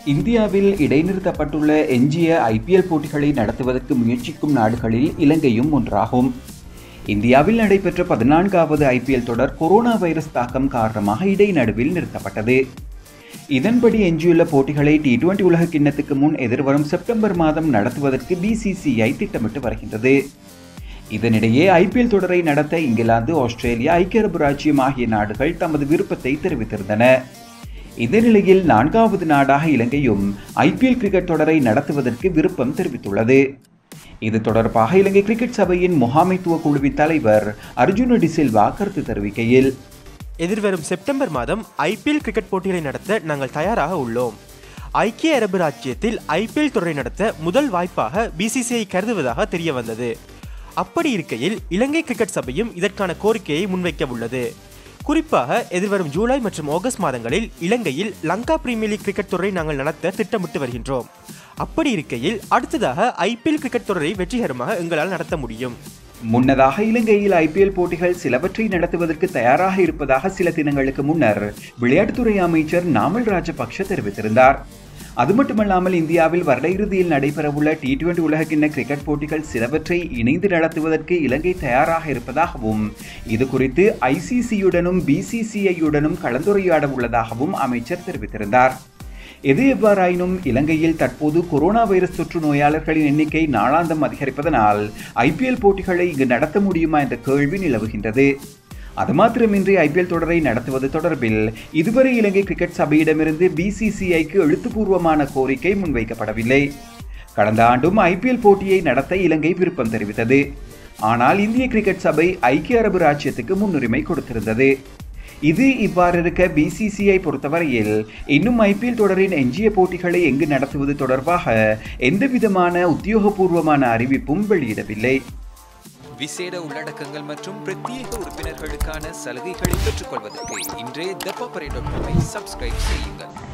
இந்தியாவில் இடைநிறுத்தப்பட்டுள்ள எஞ்சிய ஐபிஎல் போட்டிகளை நடத்துவதற்கு முயற்சிக்கும் நாடுகளில் இலங்கையும் ஒன்றாகும் இந்தியாவில் நடைபெற்ற பதினான்காவது ஐபிஎல் தொடர் கொரோனா வைரஸ் தாக்கம் காரணமாக இடைநடுவில் நிறுத்தப்பட்டது இதன்படி எஞ்சியுள்ள போட்டிகளை டி டுவெண்டி உலக கிண்ணத்துக்கு முன் எதிர்வரும் செப்டம்பர் மாதம் நடத்துவதற்கு பிசிசிஐ திட்டமிட்டு வருகின்றது இதனிடையே ஐபிஎல் தொடரை நடத்த இங்கிலாந்து ஆஸ்திரேலியா ஐக்கிய அரபு ராச்சியம் ஆகிய நாடுகள் தமது விருப்பத்தை தெரிவித்திருந்தன இந்த நிலையில் நான்காவது நாடாக இலங்கையும் ஐபிஎல் கிரிக்கெட் தொடரை நடத்துவதற்கு விருப்பம் தெரிவித்துள்ளது இது தொடர்பாக இலங்கை கிரிக்கெட் சபையின் முகாமைத்துவ குழுவின் தலைவர் அர்ஜுன டிசில்வா கருத்து தெரிவிக்கையில் எதிர்வரும் செப்டம்பர் மாதம் ஐபிஎல் கிரிக்கெட் போட்டிகளை நடத்த நாங்கள் தயாராக உள்ளோம் ஐக்கிய அரபு ராச்சியத்தில் ஐபிஎல் தொடரை நடத்த முதல் வாய்ப்பாக பிசிசிஐ கருதுவதாக தெரிய வந்தது அப்படி இருக்கையில் இலங்கை கிரிக்கெட் சபையும் இதற்கான கோரிக்கையை முன்வைக்க உள்ளது குறிப்பாக எதிர்வரும் ஜூலை மற்றும் ஆகஸ்ட் மாதங்களில் இலங்கையில் லங்கா பிரீமியர் லீக் கிரிக்கெட் தொடரை நாங்கள் நடத்த திட்டமிட்டு வருகின்றோம் அப்படி இருக்கையில் அடுத்ததாக ஐபிஎல் கிரிக்கெட் தொடரை வெற்றிகரமாக எங்களால் நடத்த முடியும் முன்னதாக இலங்கையில் ஐபிஎல் போட்டிகள் சிலவற்றை நடத்துவதற்கு தயாராக இருப்பதாக சில தினங்களுக்கு முன்னர் விளையாட்டுத்துறை அமைச்சர் நாமல் ராஜபக்ஷ தெரிவித்திருந்தார் அது மட்டுமல்லாமல் இந்தியாவில் வருட இறுதியில் நடைபெறவுள்ள டி டுவெண்டி உலகக்கிண்ண கிரிக்கெட் போட்டிகள் சிலவற்றை இணைந்து நடத்துவதற்கு இலங்கை தயாராக இருப்பதாகவும் இது குறித்து ஐசிசியுடனும் பிசிசிஐயுடனும் கலந்துரையாட உள்ளதாகவும் அமைச்சர் தெரிவித்திருந்தார் எது எவ்வாறாயினும் இலங்கையில் தற்போது கொரோனா வைரஸ் தொற்று நோயாளர்களின் எண்ணிக்கை நாளாந்தம் அதிகரிப்பதனால் ஐபிஎல் போட்டிகளை இங்கு நடத்த முடியுமா என்ற கேள்வி நிலவுகின்றது அது மாத்திரமின்றி ஐபிஎல் தொடரை நடத்துவது தொடர்பில் இதுவரை இலங்கை கிரிக்கெட் சபையிடமிருந்து பிசிசிஐக்கு எழுத்துப்பூர்வமான கோரிக்கை முன்வைக்கப்படவில்லை கடந்த ஆண்டும் ஐபிஎல் போட்டியை நடத்த இலங்கை விருப்பம் தெரிவித்தது ஆனால் இந்திய கிரிக்கெட் சபை ஐக்கிய அரபு ராச்சியத்துக்கு முன்னுரிமை கொடுத்திருந்தது இது இவ்வாறு இருக்க பிசிசிஐ பொறுத்தவரையில் இன்னும் ஐபிஎல் தொடரின் எஞ்சிய போட்டிகளை எங்கு நடத்துவது தொடர்பாக எந்தவிதமான உத்தியோகபூர்வமான அறிவிப்பும் வெளியிடவில்லை விசேட உள்ளடக்கங்கள் மற்றும் பிரத்யேக உறுப்பினர்களுக்கான சலுகைகளை பெற்றுக்கொள்வதற்கு இன்றே தப்பாப்பரை டாட் காமை சப்ஸ்கிரைப் செய்யுங்கள்